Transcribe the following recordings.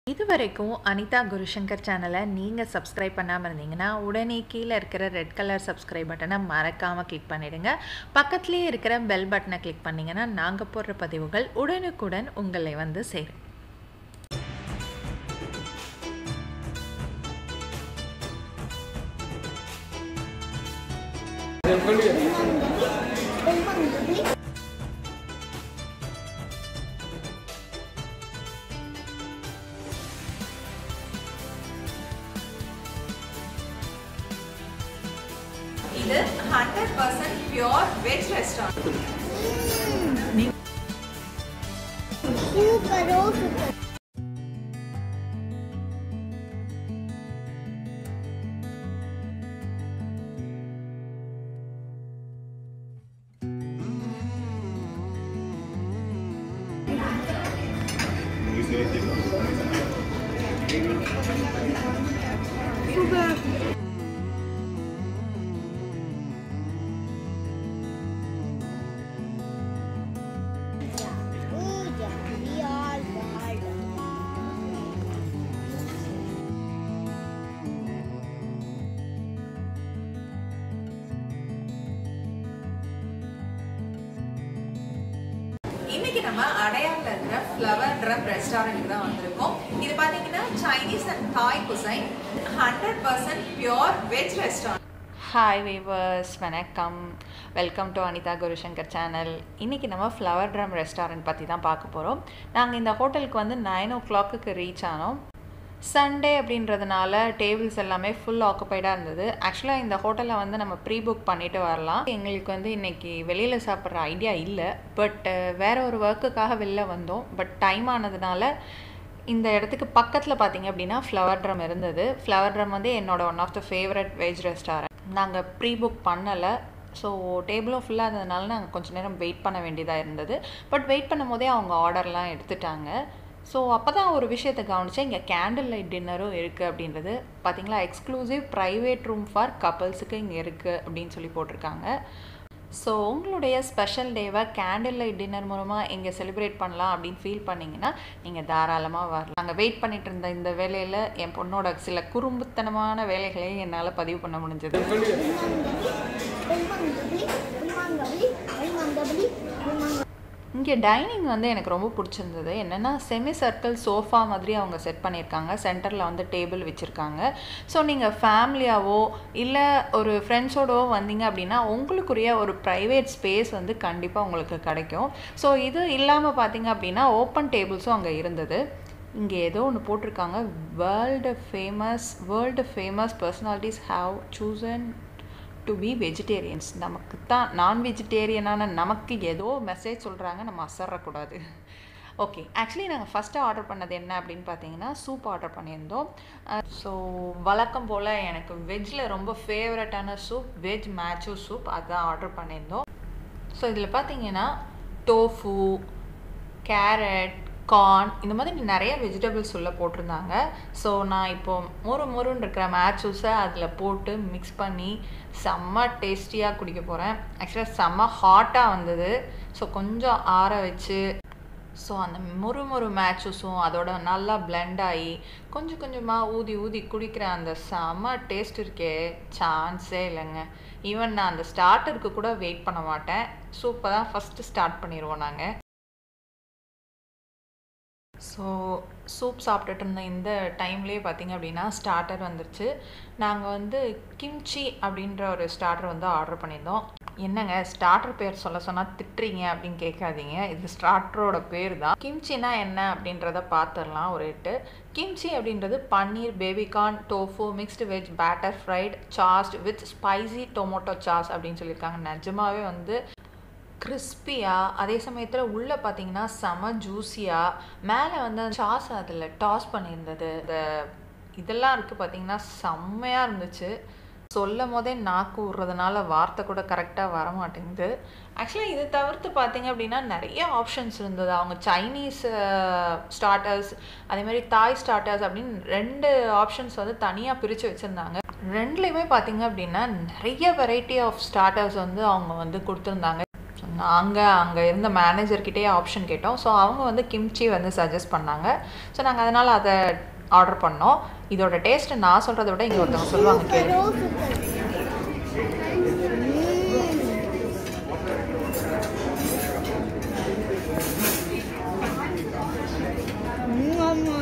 இதுவரைக்கும் அனிதா குருசங்கர் சேனலை நீங்கள் சப்ஸ்கிரைப் பண்ணாமல் இருந்தீங்கன்னா உடனே கீழே இருக்கிற ரெட் கலர் சப்ஸ்கிரைப் பட்டனை மறக்காமல் கிளிக் பண்ணிடுங்க பக்கத்துலேயே இருக்கிற பெல் பட்டனை கிளிக் பண்ணிங்கன்னா நாங்கள் போடுற பதிவுகள் உடனுக்குடன் உங்களை வந்து சேரும் இது hundred percent pure veg restaurant சூப்பரோ super Pooja we all wild. இன்னைக்கு நம்ம அடையார்ல இருக்கிற ஃப்ளவர் ட்ரம் ரெஸ்டாரண்ட்டுக்கு தான் வந்திருக்கோம் இது பாத்தீங்கன்னா Chinese and Thai cuisine hundred percent pure veg restaurant hi viewers வணக்கம் welcome to Anitha Gurushankar channel இன்றைக்கி நம்ம ஃப்ளவர் ட்ரம் ரெஸ்டாரண்ட் பற்றி தான் பார்க்க போகிறோம் நாங்கள் இந்த ஹோட்டலுக்கு வந்து நைன் ஓ கிளாக்குக்கு ரீச் ஆனோம் சண்டே அப்படின்றதுனால டேபிள்ஸ் எல்லாமே ஃபுல் ஆக்குப்பைடாக இருந்தது ஆக்சுவலாக இந்த ஹோட்டலில் வந்து நம்ம ப்ரீ புக் பண்ணிட்டு வரலாம் எங்களுக்கு வந்து இன்றைக்கி வெளியில் சாப்பிட்ற ஐடியா இல்லை பட் வேற ஒரு ஒர்க்குக்காக வெளில வந்தோம் பட் டைம் ஆனதுனால இந்த இடத்துக்கு பக்கத்தில் பார்த்தீங்க அப்படின்னா ஃப்ளவர் ட்ரம் இருந்தது ஃப்ளவர் ட்ரம் வந்து என்னோட one of the favourite veg restaurant நாங்கள் ப்ரீ புக் பண்ணலை ஸோ டேபிளும் ஃபுல்லாக இருந்ததுனால நாங்கள் கொஞ்ச நேரம் வெயிட் பண்ண வேண்டியதாக இருந்தது பட் வெயிட் பண்ணும் போதே அவங்க ஆர்டர்லாம் எடுத்துட்டாங்க ஸோ அப்போ தான் ஒரு விஷயத்தை கவனித்தேன் இங்கே கேண்டில் லைட் டின்னரும் இருக்குது அப்படின்றது பார்த்தீங்களா எக்ஸ்க்ளூசிவ் ப்ரைவேட் ரூம் ஃபார் கப்பல்ஸுக்கு இங்கே இருக்குது அப்படின்னு சொல்லி போட்டிருக்காங்க ஸோ உங்களுடைய ஸ்பெஷல் டேவை கேண்டில் லைட் டின்னர் மூலமாக இங்கே செலிப்ரேட் பண்ணலாம் அப்படின்னு ஃபீல் பண்ணிங்கன்னா நீங்கள் தாராளமாக வரலாம் நாங்கள் வெயிட் பண்ணிட்டு இருந்த இந்த வேலையில் என் பொண்ணோட சில குறும்புத்தனமான வேலைகளையும் என்னால் பதிவு பண்ண முடிஞ்சது உள்மங்கபலி உள்மங்கபலி உள்மங்கபலி உள்மங்க இங்கே டைனிங் வந்து எனக்கு ரொம்ப பிடிச்சிருந்தது என்னென்னா செமி சர்க்கிள் சோஃபா மாதிரி அவங்க செட் பண்ணியிருக்காங்க சென்டரில் வந்து டேபிள் வச்சுருக்காங்க ஸோ நீங்கள் ஃபேமிலியாவோ இல்லை ஒரு ஃப்ரெண்ட்ஸோடவோ வந்தீங்க அப்படின்னா உங்களுக்குரிய ஒரு ப்ரைவேட் ஸ்பேஸ் வந்து கண்டிப்பாக உங்களுக்கு கிடைக்கும் ஸோ இது இல்லாமல் பார்த்தீங்க அப்படின்னா ஓப்பன் டேபிள்ஸும் அங்கே இருந்தது இங்கே ஏதோ ஒன்று போட்டிருக்காங்க world famous world famous personalities have chosen to be vegetarians நமக்கு தான் நான் வெஜிடேரியனான நமக்கு ஏதோ மெசேஜ் சொல்கிறாங்க நம்ம அசரக்கூடாது ஓகே ஆக்சுவலி நாங்கள் ஃபஸ்ட்டு ஆர்டர் பண்ணது என்ன அப்படின்னு பார்த்தீங்கன்னா சூப் ஆர்டர் பண்ணியிருந்தோம் ஸோ வழக்கம் போல் எனக்கு வெஜ்ஜில் ரொம்ப ஃபேவரட்டான சூப் வெஜ் மேச்சோ சூப் அதுதான் ஆர்டர் பண்ணியிருந்தோம் ஸோ இதில் பார்த்தீங்கன்னா டோஃபு கேரட் கார்ன் இந்த மாதிரி நிறைய வெஜிடபிள்ஸ் உள்ள போட்டிருந்தாங்க ஸோ நான் இப்போ மொறு மொறுன்னு இருக்கிற மேட்சூஸை அதில் போட்டு மிக்ஸ் பண்ணி செம்ம டேஸ்டியாக குடிக்க போகிறேன் ஆக்சுவலாக செம்ம ஹாட்டாக வந்தது ஸோ கொஞ்சம் ஆற வச்சு ஸோ அந்த மொறு மொறு மேட்சஸும் அதோட நல்லா பிளெண்ட் ஆகி கொஞ்சம் கொஞ்சமாக ஊதி ஊதி குடிக்கிற அந்த செம்ம டேஸ்ட் இருக்கே சான்ஸே இல்லைங்க ஈவன் நான் அந்த ஸ்டார்டருக்கு கூட வெயிட் பண்ண மாட்டேன் சூப்பை தான் ஃபஸ்ட்டு ஸ்டார்ட் பண்ணிடுவோம் நாங்கள் ஸோ சூப் சாப்பிட்டுட்டு இருந்த இந்த டைம்லேயே பார்த்தீங்க அப்படின்னா ஸ்டார்டர் வந்துருச்சு நாங்கள் வந்து கிம்ச்சி அப்படின்ற ஒரு ஸ்டார்டர் வந்து ஆர்டர் பண்ணியிருந்தோம் என்னங்க ஸ்டார்டர் பேர் சொல்ல சொன்னால் திட்டுறீங்க அப்படின்னு கேட்காதீங்க இது ஸ்டார்டரோட பேர் தான் கிம்ச்சினா என்ன அப்படின்றத பார்த்துடலாம் ஒரு எட்டு கிம்ச்சி அப்படின்றது paneer baby corn tofu mixed veg batter fried tossed with spicy tomato sauce அப்படின்னு சொல்லியிருக்காங்க நிஜமாவே வந்து கிறிஸ்பியாக அதே சமயத்தில் உள்ளே பார்த்தீங்கன்னா செம ஜூஸியாக மேலே வந்து அந்த சாஸ் அதில் டாஸ் பண்ணியிருந்தது இந்த இதெல்லாம் இருக்குது பார்த்தீங்கன்னா செம்மையாக இருந்துச்சு சொல்லும் போதே நாக்கு விட்றதுனால வார்த்தை கூட கரெக்டாக வர மாட்டேங்குது ஆக்சுவலாக இது தவிர்த்து பார்த்தீங்க அப்படின்னா நிறைய ஆப்ஷன்ஸ் இருந்தது அவங்க சைனீஸ் ஸ்டார்டர்ஸ் அதே மாதிரி தாய் ஸ்டார்டர்ஸ் அப்படின்னு ரெண்டு ஆப்ஷன்ஸ் வந்து தனியாக பிரித்து வச்சுருந்தாங்க ரெண்டுலேயுமே பார்த்தீங்க அப்படின்னா நிறைய வெரைட்டி ஆஃப் ஸ்டார்டர்ஸ் வந்து அவங்க வந்து கொடுத்துருந்தாங்க நாங்கள் அங்கே இருந்த மேனேஜர்கிட்டயே ஆப்ஷன் கேட்டோம் ஸோ அவங்க வந்து கிம்ச்சி வந்து சஜஸ்ட் பண்ணாங்க ஸோ நாங்கள் அதனால் அதை ஆர்டர் பண்ணோம் இதோட டேஸ்ட்டு நான் சொல்கிறத விட இங்கே ஒருத்தவங்க சொல்லுவாங்க கேளு ரோஸ் இருக்கு ம், ஆமா.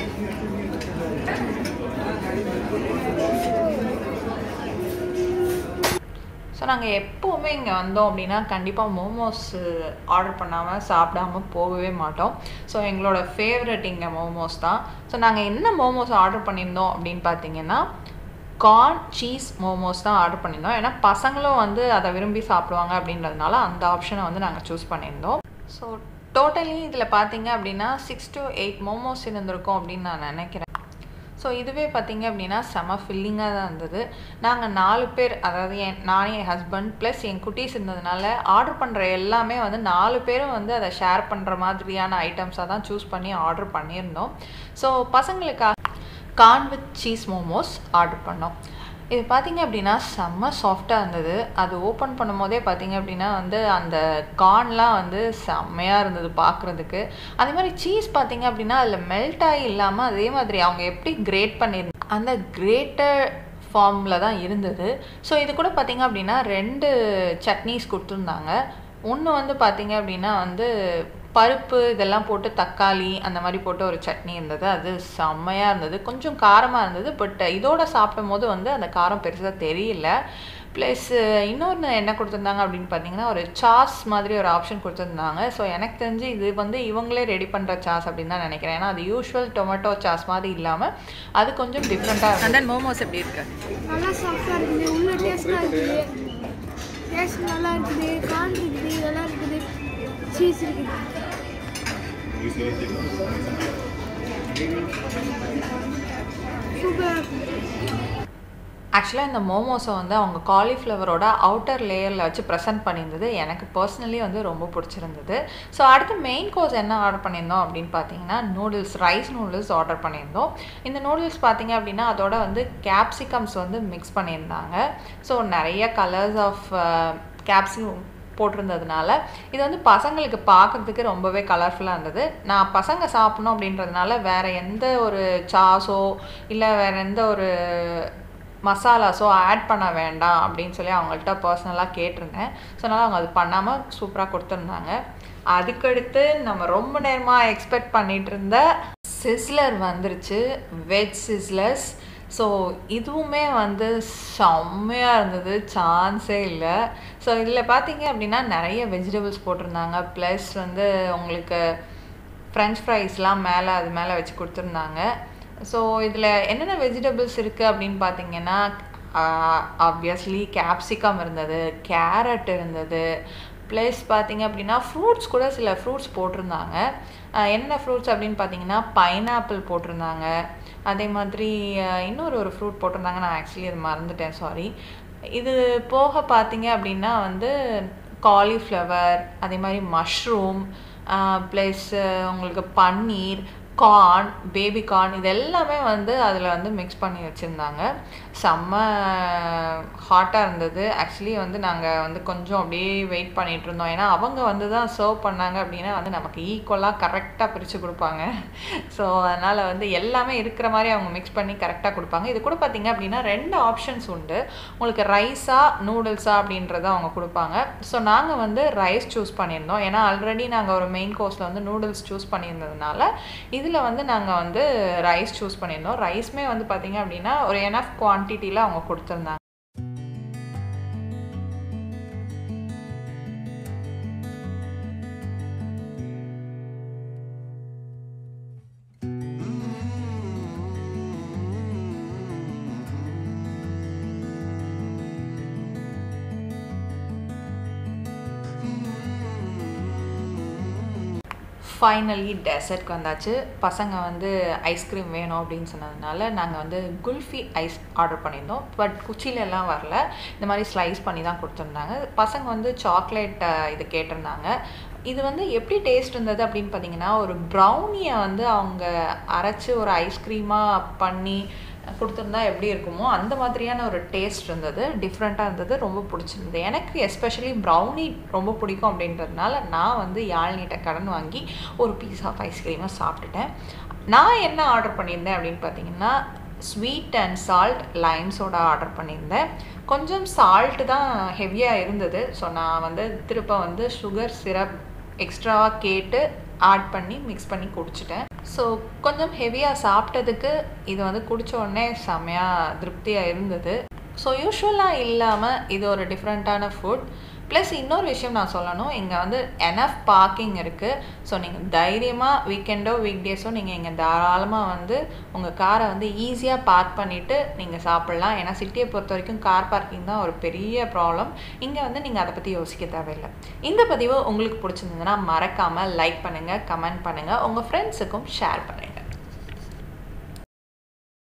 ஸோ நாங்கள் எப்போவுமே இங்கே வந்தோம் அப்படின்னா கண்டிப்பாக மோமோஸ் ஆர்டர் பண்ணாமல் சாப்பிடாம போகவே மாட்டோம் ஸோ எங்களோட ஃபேவரட் இங்கே மோமோஸ் தான் ஸோ நாங்கள் என்ன மோமோஸ் ஆர்டர் பண்ணியிருந்தோம் அப்படின்னு பார்த்தீங்கன்னா கார்ன் சீஸ் மோமோஸ் தான் ஆர்டர் பண்ணியிருந்தோம் ஏன்னா பசங்களும் வந்து அதை விரும்பி சாப்பிடுவாங்க அப்படின்றதுனால அந்த ஆப்ஷனை வந்து நாங்கள் சூஸ் பண்ணியிருந்தோம் ஸோ டோட்டலி இதில் பார்த்தீங்க அப்படின்னா சிக்ஸ் to எயிட் மோமோஸ் இருந்திருக்கும் அப்படின்னு நான் நினைக்கிறேன் ஸோ இதுவே பார்த்தீங்க அப்படின்னா செம ஃபில்லிங்காக தான் இருந்தது நாங்கள் நாலு பேர் அதாவது என் நானே என் ஹஸ்பண்ட் ப்ளஸ் என் குட்டீஸ் இருந்ததுனால ஆர்டர் பண்ணுற எல்லாமே வந்து நாலு பேரும் வந்து அதை ஷேர் பண்ணுற மாதிரியான ஐட்டம்ஸாக தான் சூஸ் பண்ணி ஆர்டர் பண்ணியிருந்தோம் ஸோ பசங்களுக்காக corn with cheese momos order பண்ணோம் இது பார்த்தீங்க அப்படின்னா செம்ம சாஃப்டாக இருந்தது அது ஓப்பன் பண்ணும் போதே பார்த்தீங்க அப்படின்னா வந்து அந்த கார்ன்லாம் வந்து செம்மையாக இருந்தது பார்க்குறதுக்கு அதே மாதிரி சீஸ் பார்த்தீங்க அப்படின்னா அதில் மெல்ட் ஆகி இல்லாமல் அதே மாதிரி அவங்க எப்படி கிரேட் பண்ணியிருந்தாங்க அந்த கிரேட்டர் ஃபார்மில் தான் இருந்தது ஸோ இது கூட பார்த்தீங்க அப்படின்னா ரெண்டு சட்னிஸ் கொடுத்துருந்தாங்க ஒன்று வந்து பார்த்தீங்க அப்படின்னா வந்து பருப்பு இதெல்லாம் போட்டு தக்காளி அந்த மாதிரி போட்டு ஒரு சட்னி இருந்தது அது செம்மையாக இருந்தது கொஞ்சம் காரமாக இருந்தது பட் இதோட சாப்பிடும் போது வந்து அந்த காரம் பெருசாக தெரியல ப்ளஸ் இன்னொன்று என்ன கொடுத்துருந்தாங்க அப்படின்னு பார்த்தீங்கன்னா ஒரு சாஸ் மாதிரி ஒரு ஆப்ஷன் கொடுத்துருந்தாங்க ஸோ எனக்கு தெரிஞ்சு இது வந்து இவங்களே ரெடி பண்ணுற சாஸ் அப்படின்னு தான் நினைக்கிறேன் ஏன்னா அது யூஷுவல் டொமேட்டோ சாஸ் மாதிரி இல்லாமல் அது கொஞ்சம் டிஃப்ரெண்ட்டாக இருக்கும் அண்ட் தென் மோமோஸ் எப்படி இருக்கு நல்லா சாஃப்டாக இருக்குது உள்ள டேஸ்ட்டாக இருக்குது டேஸ்ட் நல்லா இருக்குது கார்ன் இருக்குது இதெல்லாம் இருக்குது சீஸ் இருக்குது சூப்பராக இருக்குது ஆக்சுவலாக இந்த மோமோஸை வந்து அவங்க காலிஃப்ளவரோட அவுட்டர் லேயரில் வச்சு ப்ரெசென்ட் பண்ணியிருந்தது எனக்கு பர்சனலி வந்து ரொம்ப பிடிச்சிருந்தது ஸோ அடுத்து மெயின் கோர்ஸ் என்ன ஆர்டர் பண்ணியிருந்தோம் அப்படின்னு பார்த்தீங்கன்னா நூடுல்ஸ் ரைஸ் நூடுல்ஸ் ஆர்டர் பண்ணியிருந்தோம் இந்த நூடுல்ஸ் பார்த்தீங்க அப்படின்னா அதோட வந்து கேப்சிகம்ஸ் வந்து மிக்ஸ் பண்ணியிருந்தாங்க ஸோ நிறைய கலர்ஸ் ஆஃப் கேப்சிகம் போட்டிருந்ததுனால இது வந்து பசங்களுக்கு பார்க்கறதுக்கு ரொம்பவே கலர்ஃபுல்லாக இருந்தது நான் பசங்க சாப்பிடணும் அப்படின்றதுனால வேறு எந்த ஒரு சாஸோ இல்லை வேறு எந்த ஒரு மசாலாஸோ ஆட் பண்ண வேண்டாம் அப்படின்னு சொல்லி அவங்கள்ட்ட பர்சனலாக கேட்டிருந்தேன் ஸோ அதனால் அவங்க அது பண்ணாமல் சூப்பராக கொடுத்துருந்தாங்க அதுக்கடுத்து நம்ம ரொம்ப நேரமாக எக்ஸ்பெக்ட் பண்ணிட்டு இருந்த சிஸ்லர் வந்துருச்சு வெஜ் சிஸ்லர்ஸ் ஸோ இதுவுமே வந்து செம்மையாக இருந்தது சான்ஸே இல்லை ஸோ இதில் பார்த்தீங்க அப்படின்னா நிறைய வெஜிடபிள்ஸ் போட்டிருந்தாங்க ப்ளஸ் வந்து உங்களுக்கு ஃப்ரெஞ்ச் ஃப்ரைஸ்லாம் மேலே அது மேலே வச்சு கொடுத்துருந்தாங்க ஸோ இதில் என்னென்ன வெஜிடபிள்ஸ் இருக்குது அப்படின்னு பார்த்தீங்கன்னா ஆப்வியஸ்லி கேப்சிகம் இருந்தது கேரட் இருந்தது ப்ளஸ் பார்த்தீங்க அப்படின்னா ஃப்ரூட்ஸ் கூட சில ஃப்ரூட்ஸ் போட்டிருந்தாங்க ஆஹ் என்னென்ன ஃப்ரூட்ஸ் அப்படின்னு பார்த்தீங்கன்னா பைனாப்பிள் போட்டிருந்தாங்க அதே மாதிரி ஆஹ் இன்னொரு ஒரு ஃப்ரூட் போட்டிருந்தாங்க நான் ஆக்சுவலி அது மறந்துட்டேன் சாரி இது போக பார்த்தீங்க அப்படின்னா வந்து காலிஃப்ளவர் அதே மாதிரி மஷ்ரூம் ப்ளஸ் உங்களுக்கு பன்னீர் கார்ன் பேபி கார்ன் இது எல்லாமே வந்து அதில் வந்து மிக்ஸ் பண்ணி வச்சுருந்தாங்க செம்ம ஹாட்டாக இருந்தது ஆக்சுவலி வந்து நாங்கள் வந்து கொஞ்சம் அப்படியே வெயிட் பண்ணிட்டு இருந்தோம் ஏன்னா அவங்க வந்து தான் சர்வ் பண்ணாங்க அப்படின்னா வந்து நமக்கு ஈக்குவலாக கரெக்டாக பிரித்து கொடுப்பாங்க ஸோ அதனால் வந்து எல்லாமே இருக்கிற மாதிரி அவங்க மிக்ஸ் பண்ணி கரெக்டாக கொடுப்பாங்க இது கூட பார்த்தீங்க அப்படின்னா ரெண்டு ஆப்ஷன்ஸ் உண்டு உங்களுக்கு ரைஸா நூடுல்ஸா அப்படின்றத அவங்க கொடுப்பாங்க ஸோ நாங்கள் வந்து ரைஸ் சூஸ் பண்ணியிருந்தோம் ஏன்னா ஆல்ரெடி நாங்கள் ஒரு மெயின் கோர்ஸில் வந்து நூடுல்ஸ் சூஸ் பண்ணியிருந்ததுனால இதில் வந்து நாங்கள் வந்து ரைஸ் சூஸ் பண்ணியிருந்தோம் ரைஸ்மே வந்து பார்த்தீங்க அப்படின்னா ஒரு எனஃப் குவான்டிட்டியில் அவங்க கொடுத்துருந்தாங்க ஃபைனலி டெசர்ட்க்கு வந்தாச்சு பசங்க வந்து ஐஸ்கிரீம் வேணும் அப்படின்னு சொன்னதுனால நாங்கள் வந்து குல்ஃபி ஐஸ் ஆர்டர் பண்ணியிருந்தோம் பட் குச்சியில எல்லாம் வரல இந்த மாதிரி ஸ்லைஸ் பண்ணி தான் கொடுத்துருந்தாங்க பசங்க வந்து சாக்லேட் இது கேட்டிருந்தாங்க இது வந்து எப்படி டேஸ்ட் இருந்தது அப்படின்னு பார்த்தீங்கன்னா ஒரு ப்ரௌனியை வந்து அவங்க அரைச்சி ஒரு ஐஸ்கிரீமாக பண்ணி கொடுத்துருந்தா எப்படி இருக்குமோ அந்த மாதிரியான ஒரு டேஸ்ட் இருந்தது டிஃப்ரெண்ட்டாக இருந்தது ரொம்ப பிடிச்சிருந்தது எனக்கு எஸ்பெஷலி ப்ரௌனி ரொம்ப பிடிக்கும் அப்படின்றதுனால நான் வந்து யாழ்னிட்ட கடன் வாங்கி ஒரு பீஸ் ஆஃப் ஐஸ்கிரீமை சாப்பிட்டுட்டேன் நான் என்ன ஆர்டர் பண்ணியிருந்தேன் அப்படின்னு பார்த்தீங்கன்னா sweet and salt lime soda order பண்ணியிருந்தேன் கொஞ்சம் சால்ட்டு தான் ஹெவியாக இருந்தது ஸோ நான் வந்து திருப்ப வந்து சுகர் சிரப் எக்ஸ்ட்ராவாக கேட்டு ஆட் பண்ணி மிக்ஸ் பண்ணி குடிச்சிட்டேன் ஸோ கொஞ்சம் ஹெவியாக சாப்பிட்டதுக்கு இது வந்து குடிச்ச உடனே செம்மையாக திருப்தியாக இருந்தது ஸோ யூஸ்வலாக இல்லாமல் இது ஒரு டிஃப்ரெண்ட்டான ஃபுட் ப்ளஸ் இன்னொரு விஷயம் நான் சொல்லணும் இங்கே வந்து எனஃப் பார்க்கிங் இருக்குது ஸோ நீங்கள் தைரியமாக வீக்கெண்டோ வீக் டேஸோ நீங்கள் இங்கே தாராளமாக வந்து உங்கள் காரை வந்து ஈஸியாக பார்க் பண்ணிவிட்டு நீங்கள் சாப்பிட்லாம் ஏன்னா சிட்டியை பொறுத்த வரைக்கும் கார் பார்க்கிங் தான் ஒரு பெரிய ப்ராப்ளம் இங்கே வந்து நீங்கள் அதை பற்றி யோசிக்க தேவையில்லை இந்த பதிவு உங்களுக்கு பிடிச்சிருந்ததுன்னா மறக்காமல் லைக் பண்ணுங்கள் கமெண்ட் பண்ணுங்கள் உங்கள் ஃப்ரெண்ட்ஸுக்கும் ஷேர் பண்ணுங்கள்